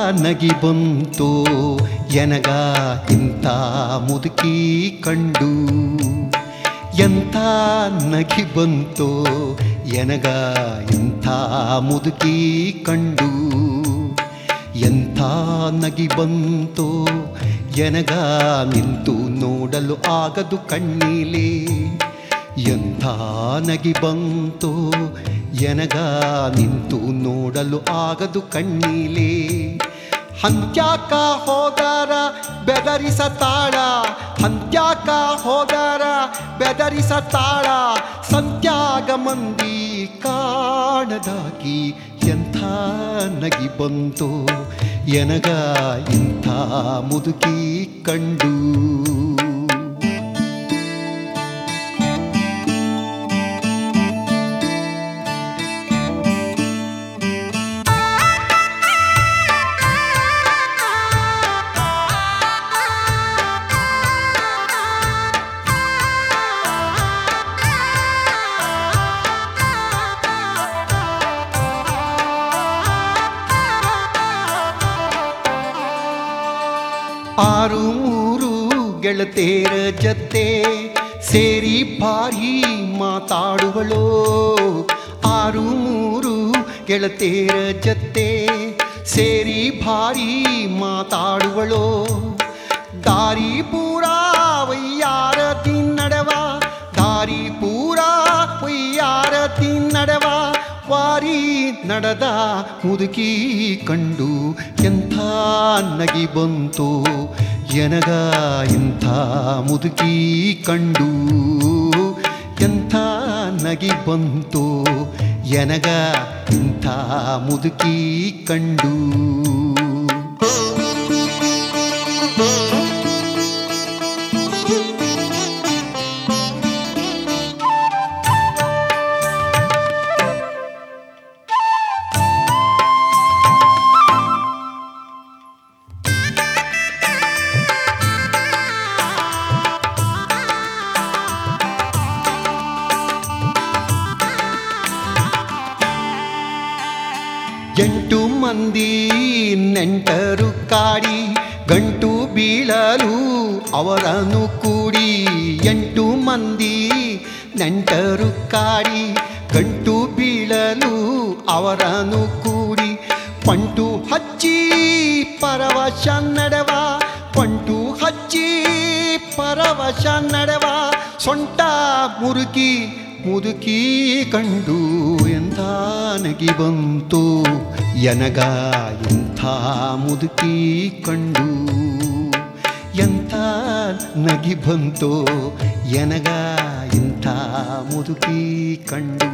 ನಗಿ ಬಂತೋ ಎನಗ ಇಂಥ ಮುದುಕಿ ಕಂಡು ಎಂಥ ನಗಿ ಬಂತೋ ಎನಗ ಇಂಥ ಮುದುಕಿ ಕಂಡು ಎಂಥ ನಗಿ ಬಂತೋ ಎನಗ ನಿಂತು ನೋಡಲು ಆಗದು ಕಣ್ಣೀಲಿ ಎಂಥ ನಗಿ ಬಂತೋ ಎನಗ ನಿಂತು ನೋಡಲು ಆಗದು ಕಣ್ಣೀಲಿ ಹಂತ್ಯಾಕ ಹೋದಾರ ಬೆದರಿಸತಾಳ ಹಂತ್ಯಾಕ ಹೋದಾರ ಬೆದರಿಸತಾಳ ಸಂತ್ಯಾಗ ಮಂದಿ ಕಾಣದಾಗಿ ಎಂಥ ನಗಿ ಬಂತು ಎನಗ ಇಂಥ ಮುದುಕಿ ಕಂಡು ಆರು ಮೂರು ಗೆಳತೇರ ಜತೆ ಸೇರಿ ಭಾರಿ ಮಾತಾಡುವಳೋ ಆರು ಮೂರು ಗೆಳತೇರ ಜತೆ ಸೇರಿ ಭಾರಿ ಮಾತಾಡುವಳೋ ದಾರಿ ಪೂರಾ ವಯ್ಯಾರ ತಿನ್ನಡವ ದಾರಿ ಪೂರಾ ವಯ್ಯಾರ ತಿನ್ನಡವ ವಾರಿ ನಡೆದ ಮುದುಕಿ ಕಂಡು ಎಂಥ ನಗಿ ಬಂತು ಎನಗ ಇಂಥ ಮುದುಕಿ ಕಂಡು ಎಂಥ ನಗಿ ಬಂತು ಎನಗ ಇಂಥ ಮುದುಕಿ ಕಂಡು ಎಂಟು ಮಂದಿ ನೆಂಟರು ಕಾಡಿ ಗಂಟು ಬೀಳಲು ಅವರನ್ನು ಕೂಡಿ ಎಂಟು ಮಂದಿ ನೆಂಟರು ಕಾಡಿ ಗಂಟು ಬೀಳಲು ಅವರನ್ನು ಕೂಡಿ ಪಂಟು ಹಚ್ಚಿ ಪರವಶ ನಡೆವ ಪಂಟು ಹಚ್ಚಿ ಪರವಶ ನಡೆವ ಸೊಂಟ ಮುರುಕಿ ಮುದುಕಿ ಕಂಡು ಎಂಥ ನಗಿ ಬಂತು ಎನಗ ಇಂಥ ಮುದುಕಿ ಕಂಡು ಎಂಥ ನಗಿ ಬಂತು ಎನಗ ಇಂಥ ಮುದುಕಿ ಕಂಡು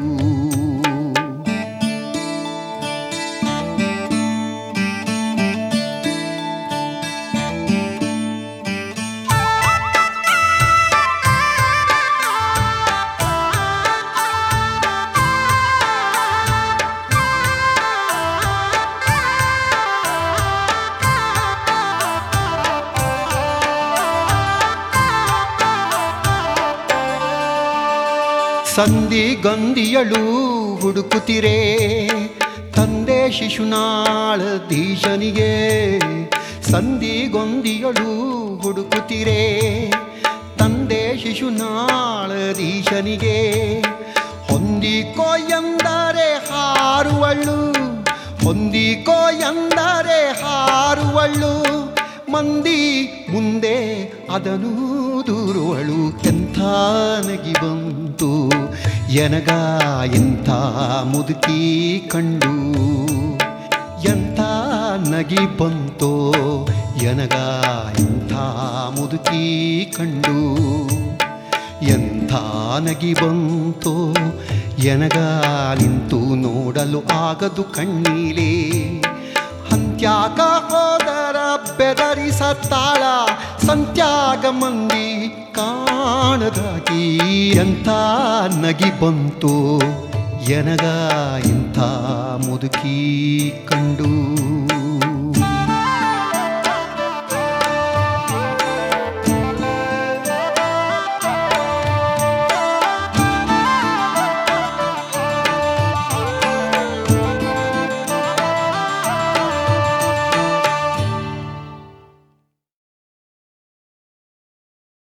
ಸಂಧಿ ಗಂಧಿಯಳು ಹುಡುಕುತ್ತಿರೇ ತಂದೆ ಶಿಶುನಾಳ ದೀಶನಿಗೆ ಸಂಧಿ ಗೊಂದಿಯಳು ಹುಡುಕುತ್ತಿರೇ ತಂದೆ ಶಿಶುನಾಳ ದೀಶನಿಗೆ ಹೊಂದಿಕೋ ಎಂದರೆ ಹಾರುವಳು ಹೊಂದಿಕೋ ಎಂದರೆ ಹಾರುವಳು ಮಂದಿ ಮುಂದೆ ಅದನು ದೂರುವಳು ಎಂಥ ನಗಿ ಬಂತು ಎನಗ ಎಂಥ ಮುದುಕಿ ಕಂಡು ಎಂಥ ನಗಿ ಬಂತೋ ಎನಗ ಎಂಥ ಮುದುಕಿ ಕಂಡು ಎಂಥ ನಗಿ ಬಂತೋ ಎನಗ ನಿಂತು ನೋಡಲು ಆಗದು ಕಣ್ಣೀಲೇ ಹಂತ್ಯಾಗ ಹೋದರ ಬೆದರಿಸತ್ತಾಳ ಸಂತ್ಯಾಗ ಮಂದಿ ಕಾಣದಾಗಿ ಎಂಥ ನಗಿ ಬಂತು ಎನಗ ಇಂಥ ಮುದುಕಿ ಕಂಡು